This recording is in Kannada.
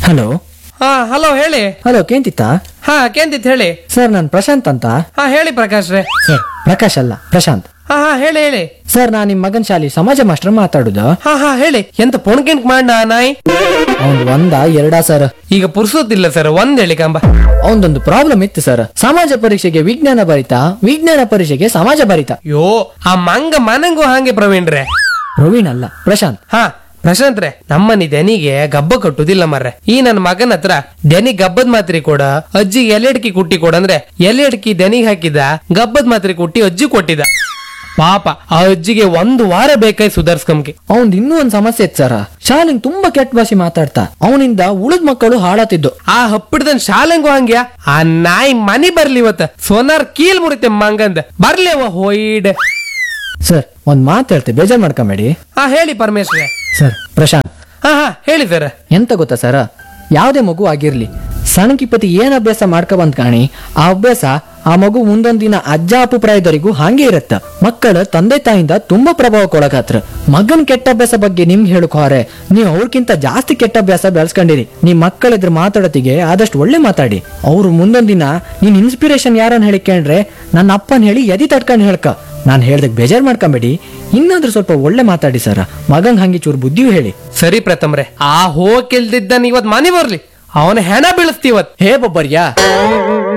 ಹಲೋ ಹಾ ಹಲೋ ಹೇಳಿ ಹಲೋ ಕೇಂತಿತ್ತ ಹಾ ಕೇಂದಿತ್ ಹೇಳಿ ಸರ್ ನಾನು ಪ್ರಶಾಂತ್ ಅಂತ ಹಾ ಹೇಳಿ ಪ್ರಕಾಶ್ ರೇ ಸರ್ ಪ್ರಕಾಶ್ ಅಲ್ಲ ಪ್ರಶಾಂತ್ ಹಾ ಹಾ ಹೇಳಿ ಹೇಳಿ ಸರ್ ನಾನು ನಿಮ್ಮ ಮಗನ ಶಾಲೆ ಸಮಾಜ ಮಾಸ್ಟರ್ ಮಾತಾಡುದು ಹಾ ಹಾ ಹೇಳಿ ಎಂತ ಪೊಣ್ಕೆಂಟ್ ಮಾಡ ನಾಯಿ ಅವ್ನ್ ಒಂದ ಎರಡಾ ಸರ್ ಈಗ ಪುರ್ಸೋತಿಲ್ಲ ಸರ್ ಒಂದ್ ಹೇಳಿ ಕಂಬ ಅವನದೊಂದು ಪ್ರಾಬ್ಲಮ್ ಇತ್ತು ಸರ್ ಸಮಾಜ ಪರೀಕ್ಷೆಗೆ ವಿಜ್ಞಾನ ಬರಿತ ವಿಜ್ಞಾನ ಪರೀಕ್ಷೆಗೆ ಸಮಾಜ ಬರಿತ ಯೋ ಆ ಮಂಗ ಮನಂಗೂ ಹಾಗೆ ಪ್ರವೀಣ್ ರೇ ಪ್ರವೀಣ್ ಅಲ್ಲ ಪ್ರಶಾಂತ್ ಹಾ ಪ್ರಶಾಂತ್ ರೇ ನಮ್ಮನಿ ದನಿಗೆ ಗಬ್ಬ ಕಟ್ಟುದಿಲ್ಲ ಮರ್ರೆ ಈ ನನ್ನ ಮಗನ ಹತ್ರ ದನಿ ಗಬ್ಬದ್ ಮಾತ್ರೆ ಕೊಡ ಅಜ್ಜಿಗೆ ಎಲೆಡ್ಕಿ ಕುಟ್ಟಿ ಕೊಡ ಅಂದ್ರೆ ಎಲೆಡ್ಕಿ ದನಿಗೆ ಹಾಕಿದ ಗಬ್ಬದ್ ಮಾತ್ರೆ ಕುಟ್ಟಿ ಅಜ್ಜಿ ಕೊಟ್ಟಿದ ಪಾಪ ಆ ಅಜ್ಜಿಗೆ ಒಂದು ವಾರ ಬೇಕಾಯ್ ಸುಧಾರ್ಸ್ಕಂಗೆ ಅವನ್ ಇನ್ನೂ ಒಂದ್ ಸಮಸ್ಯೆ ಇತ್ತು ಸರ್ ಶಾಲೆಗೆ ತುಂಬಾ ಕೆಟ್ಟ ಭಾಷೆ ಮಾತಾಡ್ತಾ ಅವನಿಂದ ಉಳಿದ ಮಕ್ಕಳು ಹಾಳಾತಿದ್ದು ಆ ಹಪ್ಪಿಡ್ದನ್ ಶಾಲೆಂಗು ಹಂಗ್ಯಾ ಆ ನಾಯಿ ಮನಿ ಬರ್ಲಿ ಇವತ್ತ ಸೋನಾರ್ ಕೀಲ್ ಮುರಿತೆ ಮಂಗಂದ ಬರ್ಲಿ ಅವ ಹೋಯ್ಡ್ ಸರ್ ಒಂದ್ ಮಾತು ಹೇಳ್ತೆ ಬೇಜಾರ್ ಮಾಡ್ಕೊಂಬೇಡಿ ಹಾ ಹೇಳಿ ಪರಮೇಶ್ವರ ಸರ್ ಪ್ರಶಾಂತ್ ಹಾ ಹಾ ಹೇಳಿ ಸರ್ ಎಂತ ಗೊತ್ತಾ ಸರ ಯಾವುದೇ ಮಗು ಆಗಿರ್ಲಿ ಸಣ್ಣಕಿಪತಿ ಏನ್ ಅಭ್ಯಾಸ ಮಾಡ್ಕೊ ಬಂದ್ ಕಾಣಿ ಆ ಅಭ್ಯಾಸ ಆ ಮಗು ಮುಂದೊಂದ್ ದಿನ ಅಜ್ಜ ಅಪ್ಪು ಪ್ರಾಯದವರೆಗೂ ಹಾಗೆ ಇರತ್ತ ಮಕ್ಕಳ ತಂದೆ ತಾಯಿಂದ ತುಂಬಾ ಪ್ರಭಾವಕ್ಕೊಳಗಾತ್ರ ಮಗನ್ ಕೆಟ್ಟ ಅಭ್ಯಾಸ ಬಗ್ಗೆ ನಿಮ್ಗೆ ಹೇಳಕೋರೆ ನೀವು ಅವ್ರಕ್ಕಿಂತ ಜಾಸ್ತಿ ಕೆಟ್ಟ ಅಭ್ಯಾಸ ಬೆಳೆಸ್ಕೊಂಡಿರಿ ನಿಮ್ ಮಕ್ಕಳ ಎದುರು ಮಾತಾಡೋತಿಗೆ ಆದಷ್ಟು ಒಳ್ಳೆ ಮಾತಾಡಿ ಅವ್ರು ಮುಂದೊಂದ್ ದಿನ ನೀನ್ ಇನ್ಸ್ಪಿರೇಷನ್ ಯಾರನ್ನ ಹೇಳಿಕೊಂಡ್ರೆ ನನ್ನ ಅಪ್ಪನ್ ಹೇಳಿ ಎದಿ ತಡ್ಕೊಂಡ್ ಹೇಳ್ಕ ನಾನ್ ಹೇಳ್ದಕ್ ಬೇಜಾರ್ ಮಾಡ್ಕೊಂಬೇಡಿ ಇನ್ನಾದ್ರೂ ಸ್ವಲ್ಪ ಒಳ್ಳೆ ಮಾತಾಡಿ ಸರ ಮಗಂಗ್ ಹಂಗೆ ಚೂರು ಬುದ್ಧಿಯೂ ಹೇಳಿ ಸರಿ ಪ್ರಥಮ್ರೆ ಆ ಹೋಗಿಲ್ದಿದ್ದನ್ ಇವತ್ ಮನಿ ಬರ್ಲಿ ಅವನ ಹೆಣ ಬೀಳಿಸ್ತೀವತ್ ಹೇ ಬೊಬ್ಬರ್ಯಾ